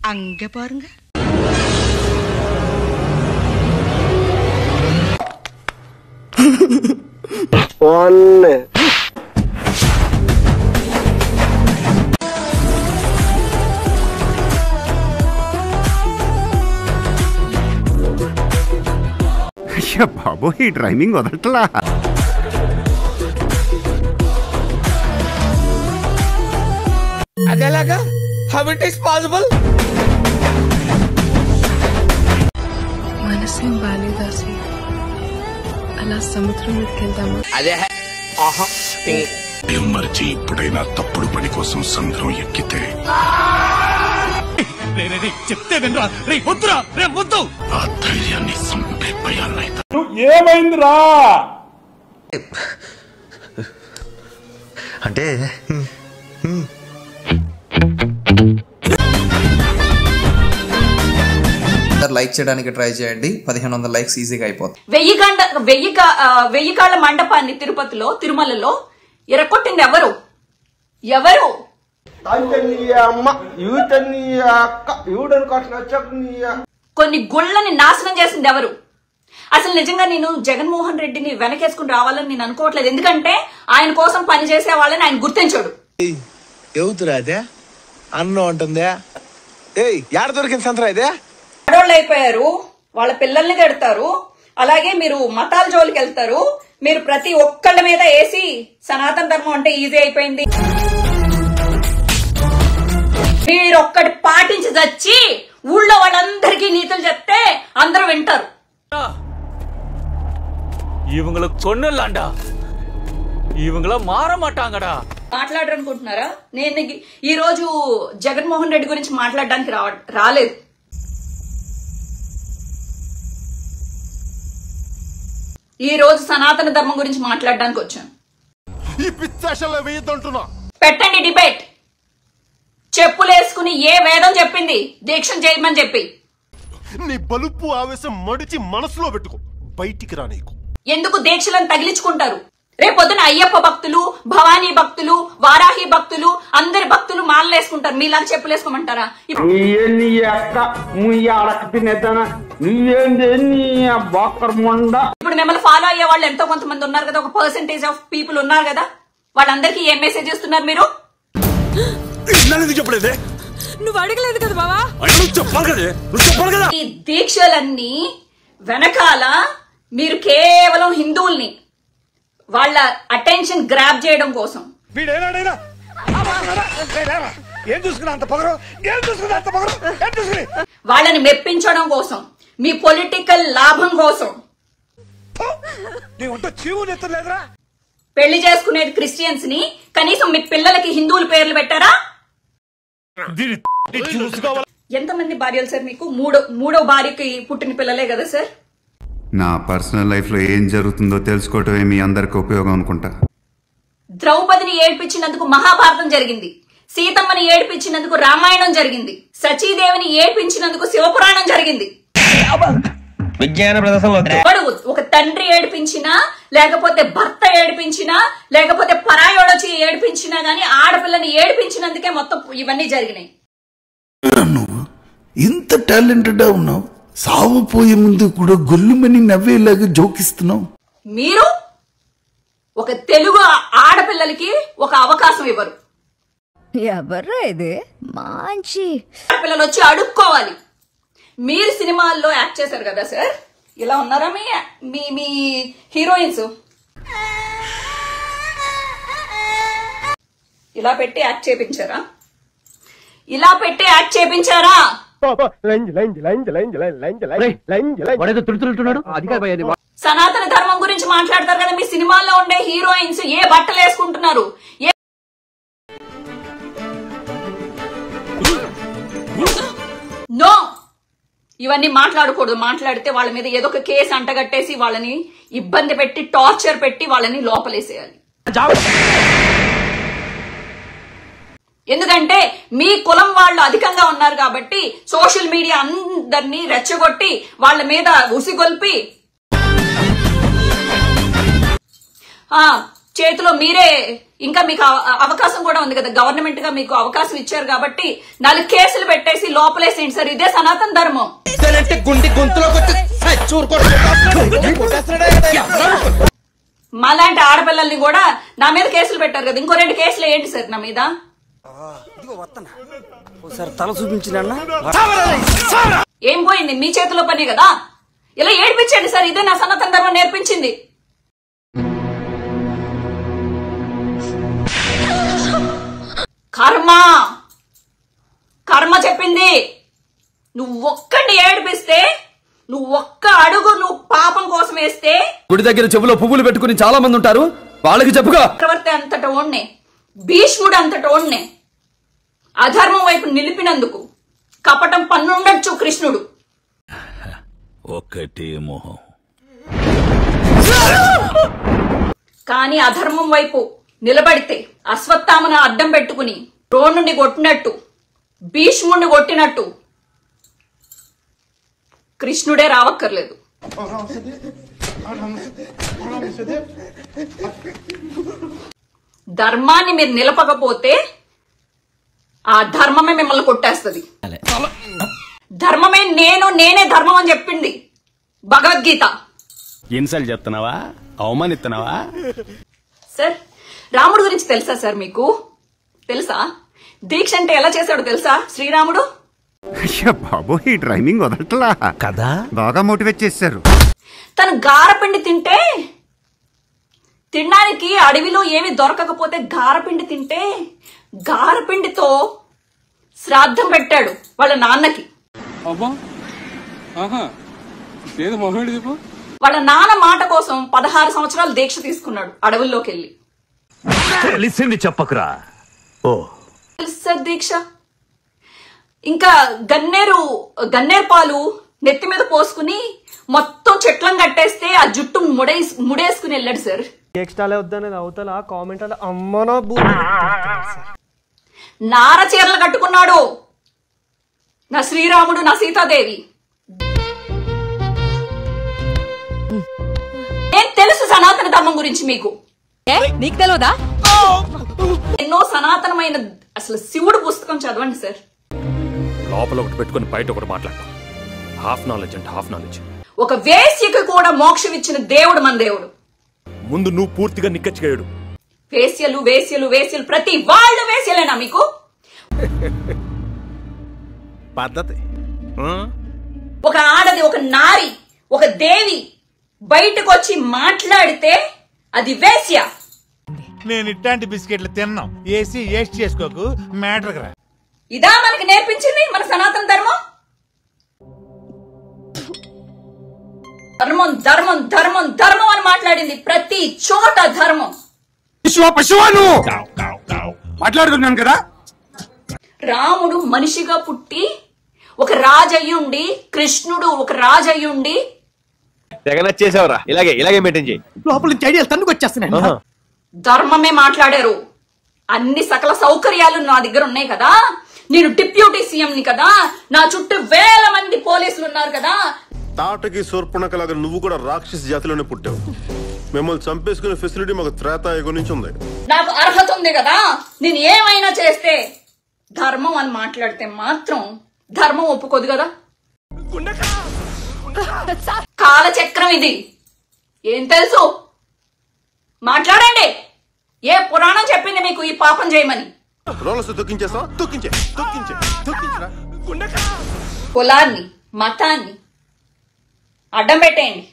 அங்க பாருங்க ஒன்னு అయ్యా బాబు ఈ డ్రైవింగ్ వదలట్లా అదేలాగా హౌ ఇట్ ఇస్ పాసిబుల్ మనసేం బాలేదాసి అలా సముద్రం మీదకెళ్దామా అదే ఆహా మరిచి ఇప్పుడైనా తప్పుడు పని కోసం సంద్రం ఎక్కితే చెప్తే వినరా రే వద్దురా రే వద్దు ఆ ధైర్యాన్ని సంపే భయాన్నైతే అంటే లైక్ చేయడానికి ట్రై చేయండి పదిహేను వందల లైక్స్ ఈజీగా అయిపోతుంది వెయ్యి గంట వెయ్యి కా- ఆ, వెయ్యి కాళ్ళ మండపాన్ని తిరుపతిలో తిరుమలలో ఎరగొట్టింది ఎవరు ఎవరు నీ అమ్మ యూత్ నీ అక్క యూడన్ కోసం వచ్చాక నీ కొన్ని గుళ్ళని నాశనం చేసింది ఎవరు అసలు నిజంగా నేను జగన్మోహన్ రెడ్డిని వెనకేసుకుని రావాలని నేను అనుకోవట్లేదు ఎందుకంటే ఆయన కోసం పనిచేసే వాళ్ళని ఆయన గుర్తించాడు ఎవతురా అదే అన్నం అంటుందే ఏయ్ యాడ దొరికింది సంతరా ఇదే ఆడోళ్ళు అయిపోయారు వాళ్ళ పిల్లల్ని తిడతారు అలాగే మీరు మతాల జోలికి వెళ్తారు మీరు ప్రతి ఒక్కళ్ళ మీద వేసి సనాతన ధర్మం అంటే ఈజీ అయిపోయింది మీరు ఒక్కటి పాటించి చచ్చి ఊళ్ళో వాళ్ళందరికీ నీతులు చెప్తే అందరూ వింటారు ఇవங்கள కొన్నెళ్ళండా ఇవங்கள మార మాட்டாங்கடா మాట్లాడరనుకుంటున్నారా నేను ఈ- ఈ రోజు జగన్మోహన్ రెడ్డి గురించి మాట్లాడడానికి రా రాలేదు ఈ రోజు సనాతన ధర్మం గురించి మాట్లాడడానికి వచ్చాను ఈ పిచ్చాషల్లో వేయద్దంటున్నా పెట్టండి డిబేట్ చెప్పులేసుకుని ఏ వేదం చెప్పింది దీక్షం చేయమని చెప్పి నీ బలుపు ఆవేశం మడిచి మనసులో పెట్టుకో బయటికి రా నీకు ఎందుకు దీక్షలను తగిలించుకుంటారు రేపొద్దున అయ్యప్ప భక్తులు భవానీ భక్తులు వారాహి భక్తులు అందరి భక్తులు మాలలేసుకుంటారు మీలాగా చెప్పులేసుకోమంటారా ఇప్పుడు నీయే నీ అక్క ముయ్య అడక తినేద్దానా నువ్వేంది నీ బాకర్ మొండ ఇప్పుడు మిమ్మల్ని ఫాలో అయ్యే వాళ్ళు ఎంతో కొంతమంది ఉన్నారు కదా ఒక పర్సెంటేజ్ ఆఫ్ పీపుల్ ఉన్నారు కదా వాళ్ళందరికీ ఏం మెసేజ్ ఇస్తున్నారు మీరు నన్ను చెప్పలేదే నువ్వు అడగలేదు కదా బావా నువ్వు చెప్పాలి కదే నువ్వు చెప్పాలి కదా ఈ దీక్షలన్నీ వెనకాల మీరు కేవలం హిందువుల్ని వాళ్ళ అటెన్షన్ గ్రాప్ చేయడం కోసం వీడేనాడైనా ఏం చూసుకున్నా అంత పొగరు ఏం చూసుకున్నా అంత పొగరు ఏం చూసుకుని వాళ్ళని మెప్పించడం కోసం మీ పొలిటికల్ లాభం కోసం నీ ఉంట చీవు నెత్తలేదురా పెళ్లి చేసుకునేది క్రిస్టియన్స్ ని కనీసం మీ పిల్లలకి హిందువుల పేర్లు పెట్టారా చూసుకోవాలి ఎంతమంది భార్యలు సార్ మీకు మూడో మూడో భార్యకి పుట్టిన పిల్లలే కదా సార్ నా పర్సనల్ లైఫ్లో ఏం జరుగుతుందో తెలుసుకోవటమే మీ అందరికి ఉపయోగం అనుకుంటా ద్రౌపదిని ఏడ్పించినందుకు మహాభారతం జరిగింది సీతమ్మని ఏడ్పించినందుకు రామాయణం జరిగింది సచీదేవిని ఏడ్పించినందుకు శివపురాణం జరిగింది విజ్ఞాన ప్రదర్శనలో ఎవడు ఒక తండ్రి ఏడిపించినా లేకపోతే భర్త ఏడిపించినా లేకపోతే పరాయోడొచ్చి ఏడిపించినా గానీ ఆడపిల్లని ఏడిపించినందుకే మొత్తం ఇవన్నీ జరిగినాయి నువ్వు ఇంత టాలెంటెడ్ ఉన్నావు సావు పోయే ముందు కూడా గొల్లుమని నవ్వేలాగా జోకిస్తున్నావు మీరు ఒక తెలుగు ఆడపిల్లలకి ఒక అవకాశం ఇవ్వరు ఎవర్రా ఇది మంచి ఆడపిల్లలు వచ్చి అడుక్కోవాలి మీరు సినిమాల్లో యాక్ట్ చేశారు కదా సార్ ఇలా ఉన్నారా మీ మీ మీ హీరోయిన్స్ ఇలా పెట్టి యాక్ట్ చేపించారా ఇలా పెట్టి యాక్ట్ చేపించారా సనాతన ధర్మం గురించి మాట్లాడతారు కదా మీ సినిమాల్లో ఉండే హీరోయిన్స్ ఏ బట్టలు వేసుకుంటున్నారు ఏ నో ఇవన్నీ మాట్లాడకూడదు మాట్లాడితే వాళ్ళ మీద ఏదో ఒక కేసు అంటగట్టేసి వాళ్ళని ఇబ్బంది పెట్టి టార్చర్ పెట్టి వాళ్ళని లోపలేసేయాలి ఎందుకంటే మీ కులం వాళ్ళు అధికంగా ఉన్నారు కాబట్టి సోషల్ మీడియా అందరినీ రెచ్చగొట్టి వాళ్ళ మీద ఉసిగొల్పి ఆ చేతిలో మీరే ఇంకా మీకు అవ- అవకాశం కూడా ఉంది కదా గవర్నమెంట్ గా మీకు అవకాశం ఇచ్చారు కాబట్టి నాలుగు కేసులు పెట్టేసి లోపలేసేయండి సార్ ఇదే సనాతన ధర్మం మాలాంటి ఆడపిల్లల్ని కూడా నా మీద కేసులు పెట్టారు కదా ఇంకో రెండు కేసులు ఏంటి సార్ నా మీద ఏం పోయింది మీ చేతిలో పని కదా ఇలా ఏడిపించండి సార్ ఇదే నా సనాతన ధర్మం నేర్పించింది కర్మ కర్మ చెప్పింది నువ్వు ఒక్కడిని ఏడిపిస్తే నువ్వు ఒక్క అడుగు నువ్వు పాపం కోసం వేస్తే గుడి దగ్గర చెవులో పువ్వులు పెట్టుకుని చాలా మంది ఉంటారు వాళ్ళకి చెప్పుగా చక్రవర్తి అంతట ఓణ్ణే భీష్ముడు అంతట ఓణ్ణే అధర్మం వైపు నిలిపినందుకు కపటం పన్నుండొచ్చు కృష్ణుడు ఒకటే మొహం కానీ అధర్మం వైపు నిలబడితే అశ్వత్థామను అడ్డం పెట్టుకుని ద్రోణుని కొట్టినట్టు భీష్ముడిని కొట్టినట్టు కృష్ణుడే రావక్కర్లేదు ధర్మాన్ని మీరు నిలపకపోతే ఆ ధర్మమే మిమ్మల్ని కొట్టేస్తుంది ధర్మమే నేను నేనే ధర్మం అని చెప్పింది భగవద్గీత ఇన్సల్ట్ చెప్తున్నావా అవమానిస్తున్నావా సార్ రాముడు గురించి తెలుసా సార్ మీకు తెలుసా దీక్ష అంటే ఎలా చేశాడో తెలుసా శ్రీరాముడు అయ్యా బాబు ఈ డ్రైవింగ్ వదలట్లా కదా బాగా మోటివేట్ చేశారు తను గారపిండి తింటే తినడానికి అడవిలో ఏమి దొరకకపోతే గారపిండి తింటే గారపిండితో శ్రాద్ధం పెట్టాడు వాళ్ళ నాన్నకి వాళ్ళ నాన్న మాట కోసం పదహారు సంవత్సరాలు దీక్ష తీసుకున్నాడు అడవుల్లోకి వెళ్ళి తెలిసింది చెప్పకురా ఓ తెలుసు సార్ దీక్ష ఇంకా గన్నేరు గన్నేరు పాలు నెత్తి మీద పోసుకుని మొత్తం చెట్లను కట్టేస్తే ఆ జుట్టు ముడేసి ముడేసుకుని వెళ్ళాడు సార్ ఎక్స్ట్రాలే వద్దనేది అవతల కామెంట్ అలా అమ్మనో బూ నార చీరలు కట్టుకున్నాడు నా శ్రీరాముడు నా సీతాదేవి నేను తెలుసు సనాతన ధర్మం గురించి మీకు నీకు తెలియదా ఎన్నో సనాతనమైన అసలు శివుడు పుస్తకం చదవండి సార్ లోపల ఒకటి పెట్టుకుని బయట ఒకటి మాట్లాడటం హాఫ్ నాలెడ్జ్ అంటే హాఫ్ నాలెడ్జ్ ఒక వేశ్యకు కూడా మోక్షం ఇచ్చిన దేవుడు మన దేవుడు ముందు నువ్వు పూర్తిగా నిక్కచ్చిగాడు వేశ్యలు వేశ్యలు వేశ్యలు ప్రతి వాళ్ళు వేశ్యలేనా మీకు పద్ధతి ఒక ఆడది ఒక నారి ఒక దేవి బయటకు వచ్చి మాట్లాడితే అది వేశ్య నేను ఇట్లాంటి బిస్కెట్లు తిన్నాం ఏసీ వేస్ట్ చేసుకోకు మ్యాటర్ రా ఇదా మనకి నేర్పించింది మన సనాతన ధర్మం ధర్మం ధర్మం ధర్మం ధర్మం అని మాట్లాడింది ప్రతి చోట ధర్మం పశువా పశువా నువ్వు మాట్లాడుతున్నాను కదా రాముడు మనిషిగా పుట్టి ఒక రాజయ్యుండి కృష్ణుడు ఒక రాజయ్యుండి తెగ నచ్చేసావురా ఇలాగే ఇలాగే మెయింటైన్ చేయి లోపల నుంచి ఐడియాలు తన్నుకు వచ్చేస్తున్నాయి ధర్మమే మాట్లాడారు అన్ని సకల సౌకర్యాలు నా దగ్గర ఉన్నాయి కదా నేను డిప్యూటీ సీఎం ని కదా నా చుట్టూ వేల మంది పోలీసులు ఉన్నారు కదా తాటకి శూర్పణకలాగా నువ్వు కూడా రాక్షసి జాతిలోనే పుట్టావు మిమ్మల్ని చంపేసుకునే ఫెసిలిటీ మాకు త్రేతాయుగం నుంచి ఉంది నాకు అర్హత ఉంది కదా నేను ఏమైనా చేస్తే ధర్మం అని మాట్లాడితే మాత్రం ధర్మం ఒప్పుకోదు కదా కాలచక్రం ఇది ఏం తెలుసు మాట్లాడండి ఏ పురాణం చెప్పింది మీకు ఈ పాపం చేయమని రోలస్ తొక్కించేస్తావా తొక్కించే తొక్కించే తొక్కించరా కులాన్ని మతాన్ని అడ్డం పెట్టేయండి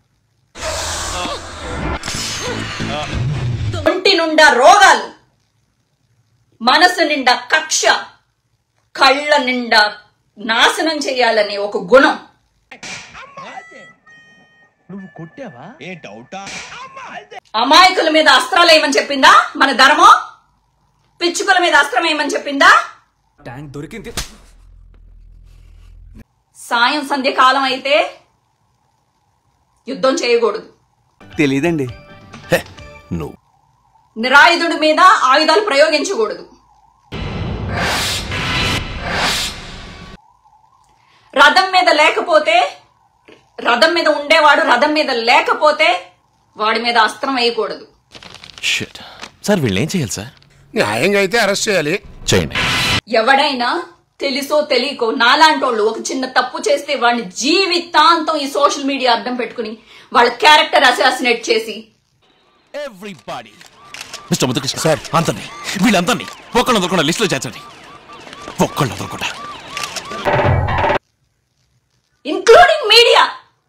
ఒంటి నిండా రోగాలు మనసు నిండా కక్ష కళ్ళ నిండా నాశనం చేయాలనే ఒక గుణం నువ్వు కొట్టావా ఏ డౌటా అమాయకుల మీద అస్త్రాలు వేయమని చెప్పిందా మన ధర్మం పిచ్చుకల మీద అస్త్రం వేయమని చెప్పిందా ట్యాంక్ దొరికింది సాయం సంధ్య కాలం అయితే యుద్ధం చేయకూడదు తెలీదండి నువ్వు నిరాయుధుడి మీద ఆయుధాలు ప్రయోగించకూడదు రథం మీద లేకపోతే రథం మీద ఉండేవాడు రథం మీద లేకపోతే వాడి మీద అస్త్రం వేయకూడదు షిట్ సార్ వీళ్ళు ఏం చేయాలి సార్ న్యాయంగా అయితే అరెస్ట్ చేయాలి చేయండి ఎవడైనా తెలుసో తెలియకో నాలాంటోళ్ళు ఒక చిన్న తప్పు చేస్తే వాడిని జీవితాంతం ఈ సోషల్ మీడియా అడ్డం పెట్టుకుని వాళ్ళ క్యారెక్టర్ అసాసినేట్ చేసి ఎవ్రీబాడీ మిస్టర్ ముద్దుకృష్ణ సార్ అంతని వీళ్ళందరినీ ఒక్కళ్ళు వదలకుండా లిస్టులో చేర్చండి ఒక్కళ్ళు వదలకుండా ఇంక్లూడింగ్ మీడియా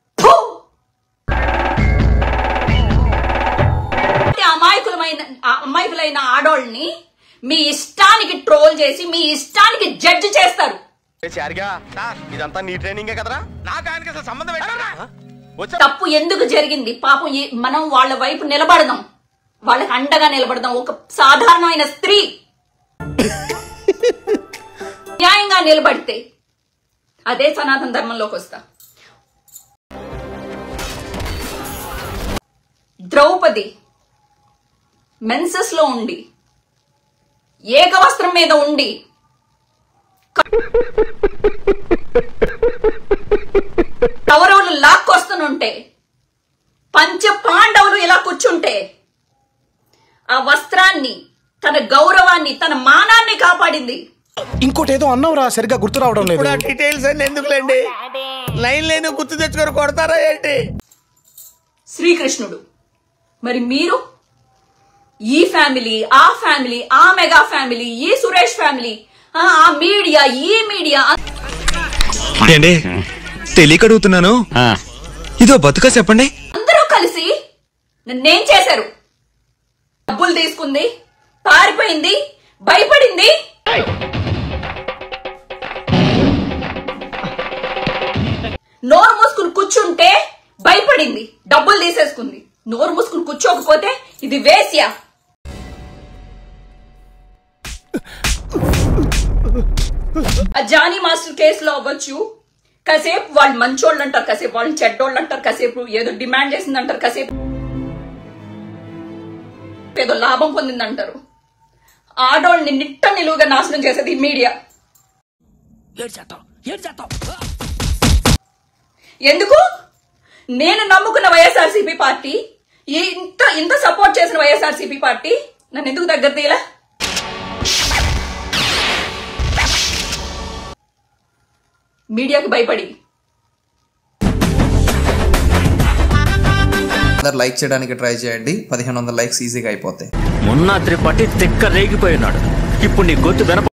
అమాయకులమైన ఆ- అమాయకులైన ఆడోళ్ళని మీ ఇష్టానికి ట్రోల్ చేసి మీ ఇష్టానికి జడ్జి చేస్తారు ఇదంతా నీ ట్రైనింగే కదరా నాకు ఆయనకి అసలు సంబంధం తప్పు ఎందుకు జరిగింది పాపం ఏ- మనం వాళ్ళ వైపు నిలబడదాం వాళ్ళకి అండగా నిలబడదాం ఒక సాధారణమైన స్త్రీ న్యాయంగా నిలబడితే అదే సనాతన ధర్మంలోకి వస్తా ద్రౌపది మెన్సెస్ లో ఉండి ఏకవస్త్రం మీద ఉండి కౌరవులు లాక్కొస్తుంటే పంచ పాండవులు ఇలా కూర్చుంటే ఆ వస్త్రాన్ని తన గౌరవాన్ని తన మానాన్ని కాపాడింది ఇంకోటి ఏదో అన్నావురా సరిగ్గా గుర్తు రావడం లేదు ఇప్పుడు ఆ డీటెయిల్స్ అన్ని ఎందుకులేండి లైన్ లేని గుర్తు తెచ్చుకొని కొడతారా ఏంటి శ్రీకృష్ణుడు మరి మీరు ఈ ఫ్యామిలీ ఆ ఫ్యామిలీ ఆ మెగా ఫ్యామిలీ ఈ సురేష్ ఫ్యామిలీ ఆ ఆ మీడియా ఈ మీడియా ఏంటి తెలియక అడుగుతున్నాను ఇదో బతుక చెప్పండి అందరూ కలిసి నన్నేం చేశారు డబ్బులు తీసుకుంది పారిపోయింది భయపడింది నోరు మూసుకుని కూర్చుంటే భయపడింది డబ్బులు తీసేసుకుంది నోరు మూసుకుని కూర్చోకపోతే ఇది వేశ్య ఆ జానీ మాస్టర్ కేసులో అవ్వచ్చు కాసేపు వాళ్ళు మంచోళ్ళు అంటారు కాసేపు వాళ్ళని చెడ్డోళ్ళు అంటారు కాసేపు ఏదో డిమాండ్ చేసింది అంటారు కాసేపు ఏదో లాభం పొందింది అంటారు ఆడోళ్ళని నిట్ట నిలువుగా నాశనం చేసేది ఈ మీడియా ఎందుకు నేను నమ్ముకున్న వైఎస్ఆర్సీపీ పార్టీ ఈ ఇంత ఇంత సపోర్ట్ చేసిన వైఎస్ఆర్సీపీ పార్టీ నన్ను ఎందుకు దగ్గర తీయలే మీడియాకి భయపడి అందరు లైక్ చేయడానికి ట్రై చేయండి పదిహేను వందల లైక్స్ ఈజీగా అయిపోతాయి మొన్న త్రిపాఠి తిక్క రేగిపోయినాడు ఇప్పుడు నీ గొంతు వినప